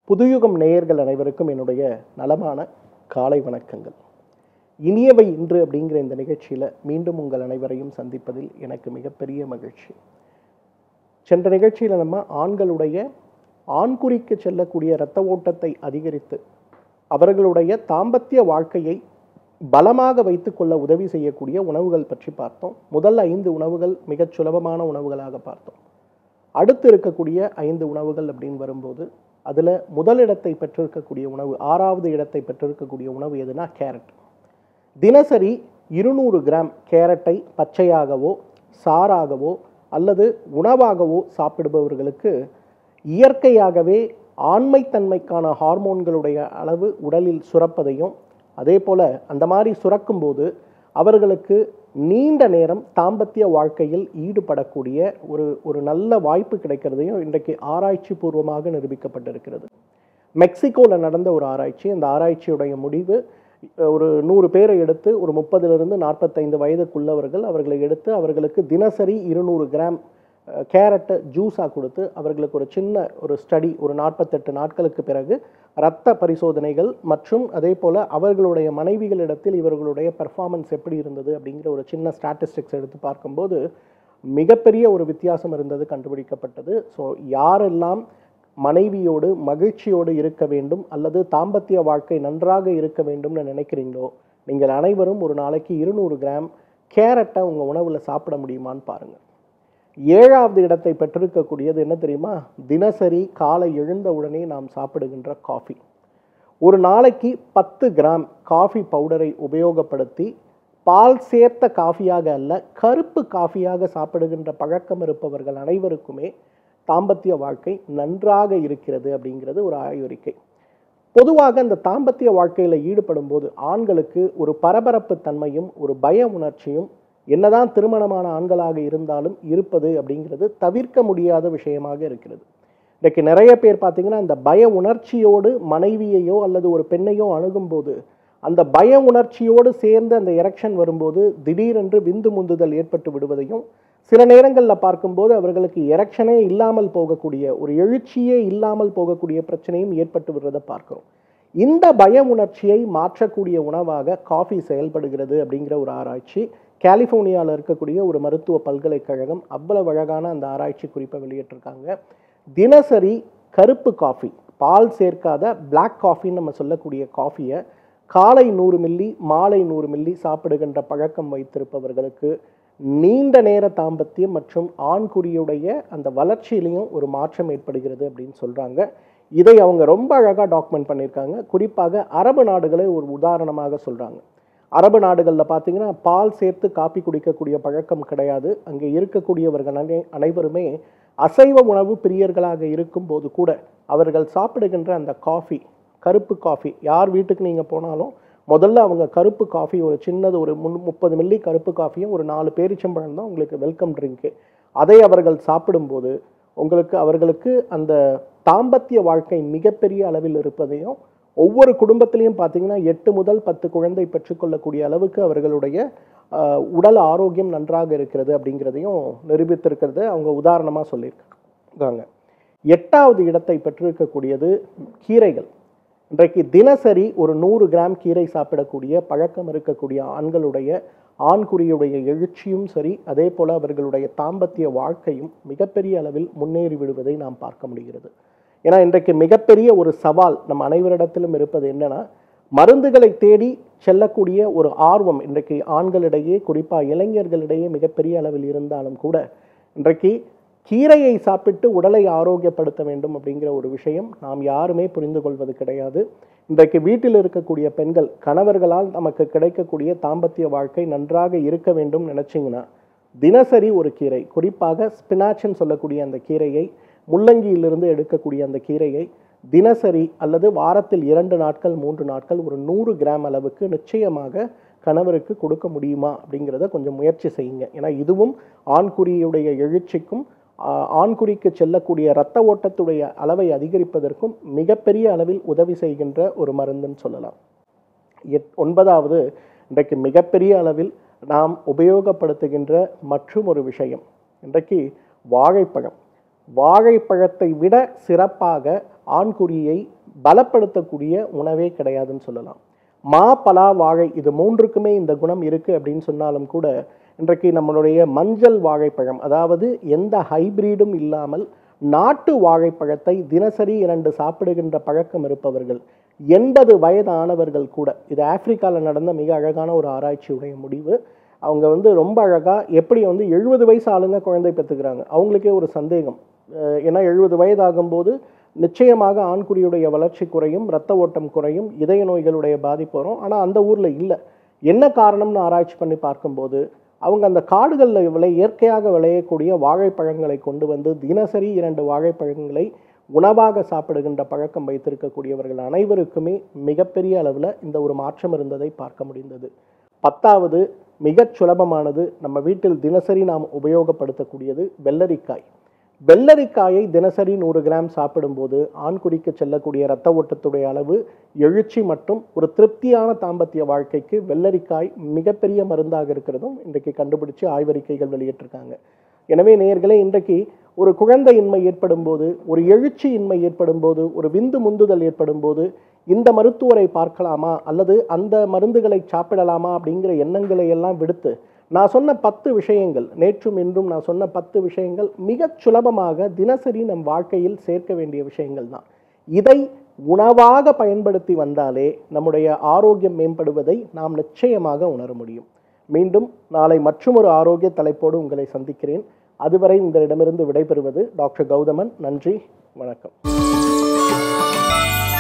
புதுயுகம் நேயர்கள் அனைவருக்கும் என்னுடைய நலமான காலை வணக்கங்கள் இனியவை இன்று அப்படிங்கிற இந்த நிகழ்ச்சியில் மீண்டும் உங்கள் அனைவரையும் சந்திப்பதில் எனக்கு மிகப்பெரிய மகிழ்ச்சி சென்ற நிகழ்ச்சியில் நம்ம ஆண்களுடைய ஆண்குறிக்கு செல்லக்கூடிய இரத்த ஓட்டத்தை அதிகரித்து அவர்களுடைய தாம்பத்திய வாழ்க்கையை பலமாக வைத்துக்கொள்ள உதவி செய்யக்கூடிய உணவுகள் பற்றி பார்த்தோம் முதல் ஐந்து உணவுகள் மிகச் சுலபமான உணவுகளாக பார்த்தோம் அடுத்து இருக்கக்கூடிய ஐந்து உணவுகள் அப்படின்னு வரும்போது அதில் முதலிடத்தை பெற்றிருக்கக்கூடிய உணவு ஆறாவது இடத்தை பெற்றிருக்கக்கூடிய உணவு எதுனா கேரட் தினசரி இருநூறு கிராம் கேரட்டை பச்சையாகவோ சாறாகவோ அல்லது உணவாகவோ சாப்பிடுபவர்களுக்கு இயற்கையாகவே ஆண்மைத்தன்மைக்கான ஹார்மோன்களுடைய அளவு உடலில் சுரப்பதையும் அதே போல் அந்த மாதிரி சுரக்கும்போது அவர்களுக்கு நீண்ட நேரம் தாம்பத்திய வாழ்க்கையில் ஈடுபடக்கூடிய ஒரு ஒரு நல்ல வாய்ப்பு கிடைக்கிறதையும் இன்றைக்கு ஆராய்ச்சி பூர்வமாக நிரூபிக்கப்பட்டிருக்கிறது மெக்சிகோவில் நடந்த ஒரு ஆராய்ச்சி அந்த ஆராய்ச்சியுடைய முடிவு ஒரு நூறு பேரை எடுத்து ஒரு முப்பதிலிருந்து நாற்பத்தைந்து வயதுக்குள்ளவர்கள் அவர்களை எடுத்து அவர்களுக்கு தினசரி இருநூறு கிராம் கேரட்டை ஜூஸாக கொடுத்து அவர்களுக்கு ஒரு சின்ன ஒரு ஸ்டடி ஒரு நாற்பத்தெட்டு நாட்களுக்கு பிறகு இரத்த பரிசோதனைகள் மற்றும் அதே போல் அவர்களுடைய மனைவிகளிடத்தில் இவர்களுடைய பெர்ஃபார்மன்ஸ் எப்படி இருந்தது அப்படிங்கிற ஒரு சின்ன ஸ்டாட்டிஸ்டிக்ஸ் எடுத்து பார்க்கும்போது மிகப்பெரிய ஒரு வித்தியாசம் இருந்தது கண்டுபிடிக்கப்பட்டது ஸோ யாரெல்லாம் மனைவியோடு மகிழ்ச்சியோடு இருக்க வேண்டும் அல்லது தாம்பத்திய வாழ்க்கை நன்றாக இருக்க வேண்டும்னு நினைக்கிறீங்களோ நீங்கள் அனைவரும் ஒரு நாளைக்கு இருநூறு கிராம் கேரட்டை உங்கள் உணவில் சாப்பிட முடியுமான்னு பாருங்கள் ஏழாவது இடத்தை பெற்றிருக்கக்கூடியது என்ன தெரியுமா தினசரி காலை எழுந்த உடனே நாம் சாப்பிடுகின்ற காஃபி ஒரு நாளைக்கு பத்து கிராம் காஃபி பவுடரை உபயோகப்படுத்தி பால் சேர்த்த காஃபியாக அல்ல கருப்பு காஃபியாக சாப்பிடுகின்ற பழக்கம் இருப்பவர்கள் அனைவருக்குமே தாம்பத்திய வாழ்க்கை நன்றாக இருக்கிறது அப்படிங்கிறது ஒரு ஆய்வறிக்கை பொதுவாக இந்த தாம்பத்திய வாழ்க்கையில் ஈடுபடும் போது ஆண்களுக்கு ஒரு பரபரப்பு தன்மையும் ஒரு பய உணர்ச்சியும் என்னதான் திருமணமான ஆண்களாக இருந்தாலும் இருப்பது அப்படிங்கிறது தவிர்க்க முடியாத விஷயமாக இருக்கிறது இன்றைக்கு நிறைய பேர் பார்த்தீங்கன்னா அந்த பய உணர்ச்சியோடு மனைவியையோ அல்லது ஒரு பெண்ணையோ அணுகும்போது அந்த பய உணர்ச்சியோடு சேர்ந்து அந்த எரெக்ஷன் வரும்போது திடீரென்று விந்து முந்துதல் ஏற்பட்டு விடுவதையும் சில நேரங்களில் பார்க்கும்போது அவர்களுக்கு எரெக்ஷனே இல்லாமல் போகக்கூடிய ஒரு எழுச்சியே இல்லாமல் போகக்கூடிய பிரச்சனையும் ஏற்பட்டு விடுறதை பார்க்கிறோம் இந்த பய உணர்ச்சியை மாற்றக்கூடிய உணவாக காஃபி செயல்படுகிறது அப்படிங்கிற ஒரு ஆராய்ச்சி கலிஃபோர்னியாவில் இருக்கக்கூடிய ஒரு மருத்துவ பல்கலைக்கழகம் அவ்வளவு அழகான அந்த ஆராய்ச்சி குறிப்பை வெளியிட்டிருக்காங்க தினசரி கருப்பு காஃபி பால் சேர்க்காத பிளாக் காஃபின்னு நம்ம சொல்லக்கூடிய காஃபியை காலை நூறு மில்லி மாலை நூறு மில்லி சாப்பிடுகின்ற பழக்கம் வைத்திருப்பவர்களுக்கு நீண்ட நேர தாம்பத்தியம் மற்றும் ஆண்குறியுடைய அந்த வளர்ச்சியிலையும் ஒரு மாற்றம் ஏற்படுகிறது அப்படின்னு சொல்கிறாங்க இதை அவங்க ரொம்ப அழகாக டாக்குமெண்ட் பண்ணியிருக்காங்க குறிப்பாக அரபு நாடுகளை ஒரு உதாரணமாக சொல்கிறாங்க அரபு நாடுகளில் பார்த்தீங்கன்னா பால் சேர்த்து காப்பி குடிக்கக்கூடிய பழக்கம் கிடையாது அங்கே இருக்கக்கூடியவர்கள் அனை அனைவருமே அசைவ உணவு பிரியர்களாக இருக்கும்போது கூட அவர்கள் சாப்பிடுகின்ற அந்த காஃபி கருப்பு காஃபி யார் வீட்டுக்கு நீங்கள் போனாலும் முதல்ல அவங்க கருப்பு காஃபி ஒரு சின்னது ஒரு முன் முப்பது மில்லி கருப்பு காஃபியும் ஒரு நாலு பேரிச்சம்பழம் தான் உங்களுக்கு வெல்கம் ட்ரிங்க்கு அதை அவர்கள் சாப்பிடும்போது உங்களுக்கு அவர்களுக்கு அந்த தாம்பத்திய வாழ்க்கை மிகப்பெரிய அளவில் இருப்பதையும் ஒவ்வொரு குடும்பத்திலையும் பார்த்தீங்கன்னா எட்டு முதல் பத்து குழந்தை பெற்றுக்கொள்ளக்கூடிய அளவுக்கு அவர்களுடைய உடல் ஆரோக்கியம் நன்றாக இருக்கிறது அப்படிங்கிறதையும் நிரூபித்திருக்கிறது அவங்க உதாரணமாக சொல்லியிருக்காங்க எட்டாவது இடத்தை பெற்றிருக்கக்கூடியது கீரைகள் இன்றைக்கு தினசரி ஒரு நூறு கிராம் கீரை சாப்பிடக்கூடிய பழக்கம் இருக்கக்கூடிய ஆண்களுடைய ஆண்குறியுடைய எழுச்சியும் சரி அதே போல் அவர்களுடைய தாம்பத்திய வாழ்க்கையும் மிகப்பெரிய அளவில் முன்னேறி விடுவதை நாம் பார்க்க முடிகிறது ஏன்னா இன்றைக்கு மிகப்பெரிய ஒரு சவால் நம் அனைவரிடத்திலும் இருப்பது என்னன்னா மருந்துகளை தேடி செல்லக்கூடிய ஒரு ஆர்வம் இன்றைக்கு ஆண்களிடையே குறிப்பாக இளைஞர்களிடையே மிகப்பெரிய அளவில் இருந்தாலும் கூட இன்றைக்கு கீரையை சாப்பிட்டு உடலை ஆரோக்கியப்படுத்த வேண்டும் அப்படிங்கிற ஒரு விஷயம் நாம் யாருமே புரிந்து கொள்வது கிடையாது இன்றைக்கு வீட்டில் இருக்கக்கூடிய பெண்கள் கணவர்களால் நமக்கு கிடைக்கக்கூடிய தாம்பத்திய வாழ்க்கை நன்றாக இருக்க வேண்டும் நினச்சிங்கன்னா தினசரி ஒரு கீரை குறிப்பாக ஸ்பினாச்னு சொல்லக்கூடிய அந்த கீரையை முள்ளங்கியிலிருந்து எடுக்கக்கூடிய அந்த கீரையை தினசரி அல்லது வாரத்தில் இரண்டு நாட்கள் மூன்று நாட்கள் ஒரு நூறு கிராம் அளவுக்கு நிச்சயமாக கணவருக்கு கொடுக்க முடியுமா அப்படிங்கிறத கொஞ்சம் முயற்சி செய்யுங்க ஏன்னா இதுவும் ஆண்குறியுடைய எழுச்சிக்கும் ஆண்குறிக்கு செல்லக்கூடிய இரத்த ஓட்டத்துடைய அளவை அதிகரிப்பதற்கும் மிகப்பெரிய அளவில் உதவி செய்கின்ற ஒரு மருந்துன்னு சொல்லலாம் எட் ஒன்பதாவது இன்றைக்கு மிகப்பெரிய அளவில் நாம் உபயோகப்படுத்துகின்ற மற்றும் ஒரு விஷயம் இன்றைக்கு வாழைப்பழம் வாழைப்பழத்தை விட சிறப்பாக ஆண்குறியை பலப்படுத்தக்கூடிய உணவே கிடையாதுன்னு சொல்லலாம் மா பலா வாழை இது மூன்றுக்குமே இந்த குணம் இருக்கு அப்படின்னு சொன்னாலும் கூட இன்றைக்கு நம்மளுடைய மஞ்சள் வாழைப்பழம் அதாவது எந்த ஹைபிரிடும் இல்லாமல் நாட்டு வாழைப்பழத்தை தினசரி இரண்டு சாப்பிடுகின்ற பழக்கம் இருப்பவர்கள் எண்பது வயதானவர்கள் கூட இது ஆப்பிரிக்காவில் நடந்த மிக அழகான ஒரு ஆராய்ச்சியுடைய முடிவு அவங்க வந்து ரொம்ப அழகாக எப்படி வந்து எழுபது வயசு ஆளுங்க குழந்தை பெற்றுக்கிறாங்க அவங்களுக்கே ஒரு சந்தேகம் அஹ் ஏன்னா எழுபது வயதாகும்போது நிச்சயமாக ஆண்குறியுடைய வளர்ச்சி குறையும் இரத்த ஓட்டம் குறையும் இதய நோய்களுடைய பாதிப்பு வரும் ஆனால் அந்த ஊரில் இல்லை என்ன காரணம்னு ஆராய்ச்சி பண்ணி பார்க்கும்போது அவங்க அந்த காடுகளில் விளை இயற்கையாக விளையக்கூடிய வாழைப்பழங்களை கொண்டு வந்து தினசரி இரண்டு வாழைப்பழங்களை உணவாக சாப்பிடுகின்ற பழக்கம் வைத்திருக்கக்கூடியவர்கள் அனைவருக்குமே மிகப்பெரிய அளவில் இந்த ஒரு மாற்றம் இருந்ததை பார்க்க முடிந்தது பத்தாவது மிகச் சுலபமானது நம்ம வீட்டில் தினசரி நாம் உபயோகப்படுத்தக்கூடியது வெள்ளரிக்காய் வெள்ளரிக்காயை தினசரி நூறு கிராம் சாப்பிடும்போது ஆண்குறிக்கு செல்லக்கூடிய இரத்த ஓட்டத்துடைய அளவு எழுச்சி மற்றும் ஒரு திருப்தியான தாம்பத்திய வாழ்க்கைக்கு வெள்ளரிக்காய் மிகப்பெரிய மருந்தாக இருக்கிறதும் இன்றைக்கு கண்டுபிடிச்சு ஆய்வறிக்கைகள் வெளியிட்டிருக்காங்க எனவே நேயர்களே இன்றைக்கு ஒரு குழந்தையின்மை ஏற்படும் போது ஒரு எழுச்சி இன்மை ஏற்படும் போது ஒரு விந்து முந்துதல் ஏற்படும் போது இந்த மருத்துவரை பார்க்கலாமா அல்லது அந்த மருந்துகளை சாப்பிடலாமா அப்படிங்கிற எண்ணங்களை எல்லாம் விடுத்து நான் சொன்ன பத்து விஷயங்கள் நேற்றும் இன்றும் நான் சொன்ன பத்து விஷயங்கள் மிகச் சுலபமாக தினசரி நம் வாழ்க்கையில் சேர்க்க வேண்டிய விஷயங்கள் தான் இதை உணவாக பயன்படுத்தி வந்தாலே நம்முடைய ஆரோக்கியம் மேம்படுவதை நாம் நிச்சயமாக உணர முடியும் மீண்டும் நாளை மற்றொரு ஆரோக்கிய தலைப்போடு உங்களை சந்திக்கிறேன் அதுவரை உங்களிடமிருந்து விடைபெறுவது டாக்டர் கௌதமன் நன்றி வணக்கம்